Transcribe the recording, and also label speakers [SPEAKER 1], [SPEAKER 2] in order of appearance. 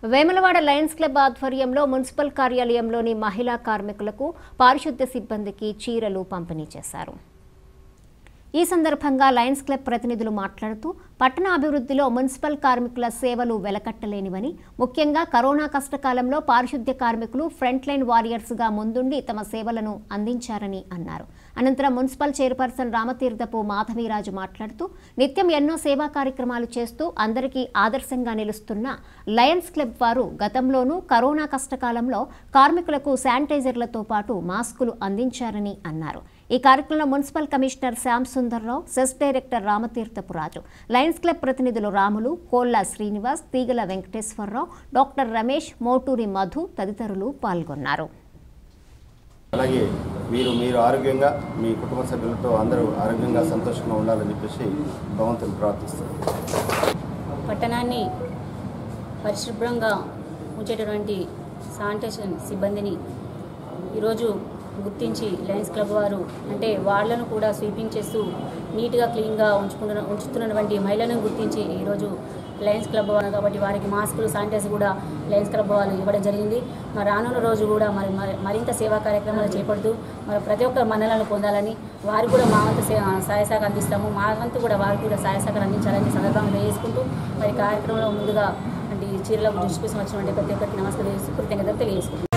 [SPEAKER 1] Vemulawada lions club ఆధ్వర్యంలో municipal కార్యాలయంలోని మహిళా కార్మికులకు పారిశుద్ధ్య సిబ్బందికి చీరలు పంపిణీ చేశారు ఈ సందర్భంగా లయన్స్ క్లబ్ ప్రతినిధులు మాట్లాడుతూ పట్టణ అభివృద్ధిలో మున్సిపల్ కార్మికుల సేవలు వెలకట్టలేనివని ముఖ్యంగా కరోనా కష్టకాలంలో పారిశుద్ధ్య కార్మికులు ఫ్రంట్ లైన్ వారియర్స్గా ముందుండి తమ సేవలను అందించారని అన్నారు అనంతరం మున్సిపల్ చైర్పర్సన్ రామతీర్థపు మాధవీరాజు మాట్లాడుతూ నిత్యం ఎన్నో సేవా కార్యక్రమాలు చేస్తూ అందరికీ ఆదర్శంగా నిలుస్తున్న లయన్స్ క్లబ్ వారు గతంలోనూ కరోనా కష్టకాలంలో కార్మికులకు శానిటైజర్లతో పాటు మాస్కులు అందించారని అన్నారు ఈ కార్యక్రమంలో municipal commissioner Shyam Sundarrao cess director Ramatheerthapu Raju lions club ప్రతినిధులు రాములు కోల్లా శ్రీనివాస్ తీగల వెంకటేశ్వరరావు డాక్టర్ రమేష్ మోటూరి మధు తదితరులు పాల్గొన్నారు
[SPEAKER 2] అలాగే మీరు మీరు ఆరోగ్యంగా మీ కుటుంబ సభ్యులతో అందరూ ఆరోగ్యంగా సంతోషంగా ఉండాలని చెప్పేసి భగవంతుని ప్రార్థిస్తారు
[SPEAKER 3] పట్టణాన్ని పరిశుభ్రంగా ఉంచేటటువంటి శానిటేషన్ సిబ్బందిని ఈరోజు గుర్తించి లయన్స్ క్లబ్ వారు అంటే వాళ్ళను కూడా స్వీపింగ్ చేస్తూ నీట్గా క్లీన్గా ఉంచుకుంటున్న ఉంచుతున్నటువంటి మహిళలను గుర్తించి ఈరోజు లయన్స్ క్లబ్ వారు కాబట్టి వారికి మాస్కులు శానిటైజర్ కూడా లయన్స్ క్లబ్ వాళ్ళు ఇవ్వడం జరిగింది మరి రానున్న రోజు కూడా మరి మరి- మరింత సేవా కార్యక్రమాలు చేపడుతూ మరి ప్రతి ఒక్క మన్నలను పొందాలని వారికి కూడా మా వంతు సే- సహాయ సహకారం అందిస్తాము మా వంతు కూడా వారికి కూడా సహాయ సహకారం అందించాలని ఈ సందర్భంగా తెలియజేసుకుంటూ మరి కార్యక్రమంలో ముందుగా అంటే ఈ చీరలకు డిస్ట్రిబ్యూషన్ వచ్చినటువంటి ప్రతి ఒక్కరికి నమస్కారం చేస్తూ కృతజ్ఞతలు తెలియజేసుకుంటున్నాను